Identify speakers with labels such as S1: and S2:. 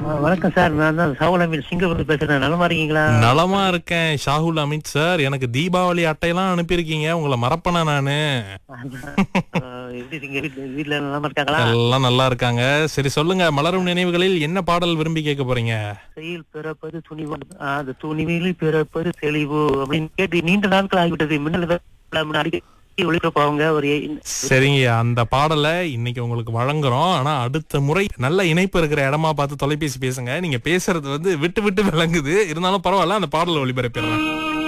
S1: வணக்கம் சார் நான் தான் சவுலமீன் சிங்கப்பூர் பேசுறேன் நலமா இருக்கீங்களா
S2: நலமா இருக்கேன் ஷாகுல் அமித் சார் எனக்கு தீபாவளி அட்டையெல்லாம் அனுப்பியிருக்கீங்க உங்களை மறப்பனா நானு
S1: அஹ், எப்படி இருக்கீங்க வீட்ல வீட்ல நலமா இருக்காங்களா
S2: எல்லாம் நல்லா இருக்காங்க சரி சொல்லுங்க மலரும் நினைவுகளில் என்ன பாடல் விரும்பி கேட்க போறீங்க
S1: செயல் பிறப்பது துணிவு ஆஹ், அந்த துணிவில் பிறப்பது தெளிவு அப்படின்னு கேட்டு நீண்ட நாட்கள் ஆகிவிட்டது மின்னல் அடிக்கடி ஒளிபரப்பாங்க ஒரு
S2: சரிங்க அந்த பாடலை இன்னைக்கு உங்களுக்கு வழங்குறோம் ஆனா அடுத்த முறை நல்ல இணைப்பு இருக்கிற இடமா பார்த்து தொலைபேசி பேசுங்க நீங்க பேசுறது வந்து விட்டு விட்டு விளங்குது இருந்தாலும் பரவாயில்ல அந்த பாடலை ஒளிபரப்பிடுறேன்